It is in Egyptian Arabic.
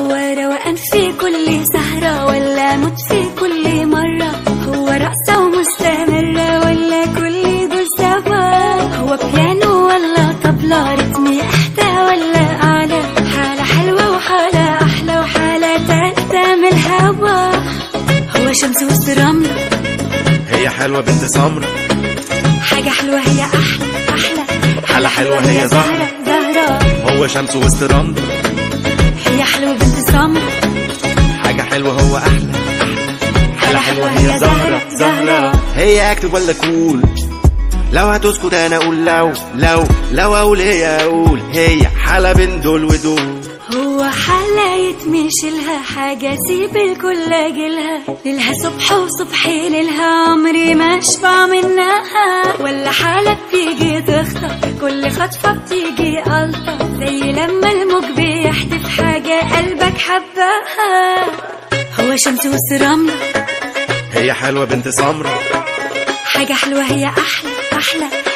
هو روقان في كل سهرة ولا موت في كل مرة هو رقصة ومستمرة ولا كل دول سوا هو بيانو ولا طبلة رتمي أحدى ولا أعلى حالة حلوة وحالة أحلى وحالة تالتة من الهوا هو شمس وسط رملة هي حلوة بنت سمرة حاجة حلوة هي أحلى أحلى حالة حلوة هي زهرة زهرة هو شمس وسط رمل هي حلوة بنت سمرة حاجة حلوة هو أحلى حالة حلوة هي زهرة زهرة هي أكتب ولا كول لو هتسكت أنا أقول لو لو لو أقول هي أقول هي حالة بين دول ودول هو حالة يتمشي لها حاجة سيب الكل أجلها ليلها صبح وصبحي ليلها عمري ما أشبع منها ولا حالة بتيجي تخطف كل خطفة بتيجي ألطف زي لما الموج بيحدف حاجة قلبك حبها هو شمس وسط رملة هي حلوة بنت سمرة حاجة حلوة هي أحلى أحلى